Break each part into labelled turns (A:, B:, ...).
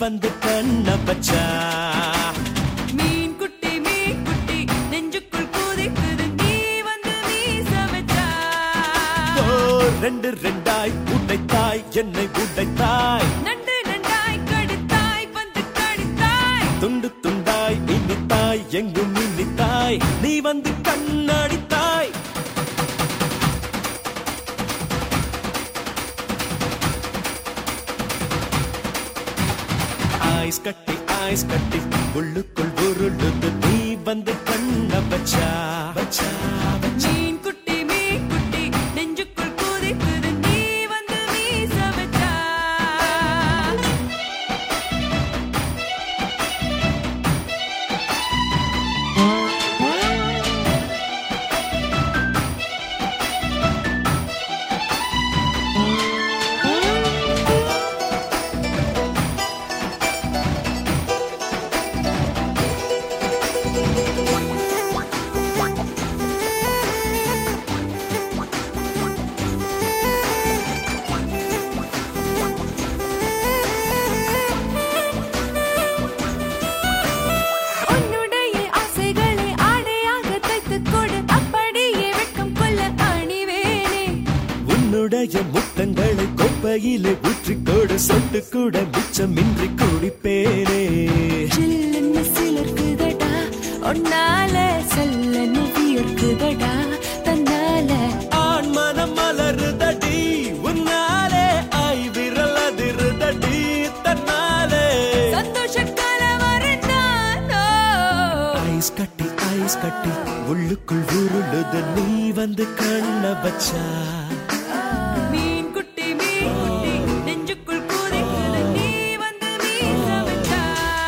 A: வந்து கண்ண பச்சா
B: மீன் குட்டி மீன் குட்டி நெஞ்சுக்குள் குதிக்குது நீ வந்து மீச வச்சா
A: ஓ ரெண்டு ரெண்டாய் உடைத்தாய் என்னை உடைத்தாய்
B: நண்டு நண்டாய் கடித்தாய் வந்து கடித்தாய்
A: துண்டு துண்டாய் இனித்தாய் எங்கும் இனித்தாய் நீ வந்து கண்ணடித்தாய் ஐஸ் கட்டி ஐஸ் கட்டி உள்ளுக்குள் உருளுது நீ வந்து கண்ண பச்சா பச்சா பச்சா
B: மீன் குட்டி மீன் குட்டி நெஞ்சுக்குள் குதிக்குது நீ வந்து மீச வச்சா உன்னுடைய ஆசைகளை ஆடையாக தைத்துக் கொடு அப்படியே வெட்கம் கொள்ள அணிவேனே
A: உன்னுடைய முத்தங்களை கொப்பையிலே ஊற்றிக்கொடு சொட்டு கூட மிச்சமின்றி குடிப்பேனே
B: சில்லுன்னு சிலிர்க்குதடா உன்னால சல்லன்னு வியர்க்குதடா தன்னால
A: ஆண் மனம் மலருதடி உன்னாலே ஐ விரல் அதிருதடி தன்னாலே
B: சந்தோஷ கலவரண்டானோ
A: ஐஸ் கட்டி ஐஸ் கட்டி உள்ளுக்குள் உருளுது நீ வந்து கண்ண பச்சா
B: மீன் குட்டி மீன் குட்டி நெஞ்சுக்குள் குதிக்குது நீ வந்து மீச வச்சா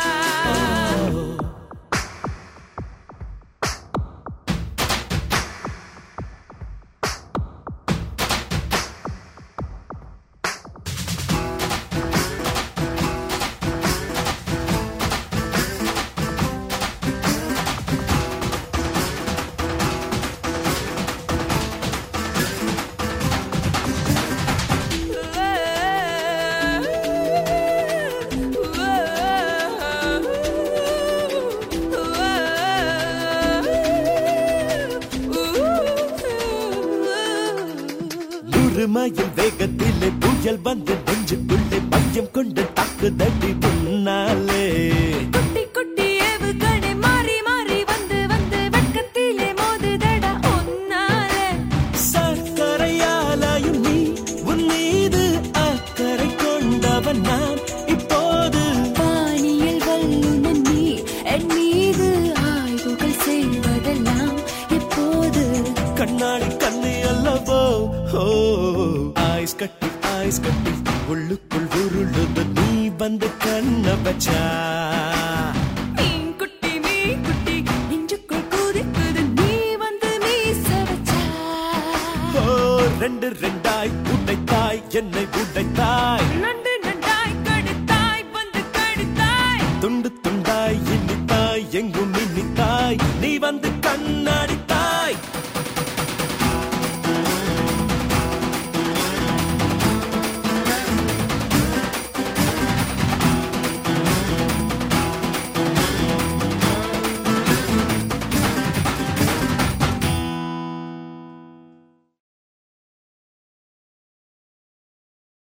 A: நூறு மைல் வேகத்திலே புயல் வந்து நெஞ்சுக்குள்ளே மையம் கொண்டு தாக்குதடி முன்னாலே
B: குட்டி குட்டி ஏவுகணை மாறி மாறி வந்து வந்து வெட்கத்திலே மோதுதடா உன்னாலே
A: சர்க்கரையாலாயும் நீ உன் மீது அக்கறை கொண்டவன் நான் இப்போது
B: வானியல் வல்லுநன் நீ என் மீது ஆய்வுகள் செய்வதெல்லாம் எப்போது
A: கண்ணாடி கண்ணி அல்லவோ ஓ ஐஸ் கட்டி ஐஸ் கட்டி உள்ளுக்குள் உருளுது நீ வந்து கண்ண பச்சா
B: மீன் குட்டி மீன் குட்டி நெஞ்சுக்குள் குதிக்குது நீ வந்து மீச வச்சா
A: ஓ ரெண்டு ரெண்டாய் உடைத்தாய் என்னை உடைத்தாய்
B: நண்டு நண்டாய் கடித்தாய் வந்து கடித்தாய்
A: துண்டு துண்டாய் இனித்தாய் எங்கும் இனித்தாய் நீ வந்து கண்ணாடி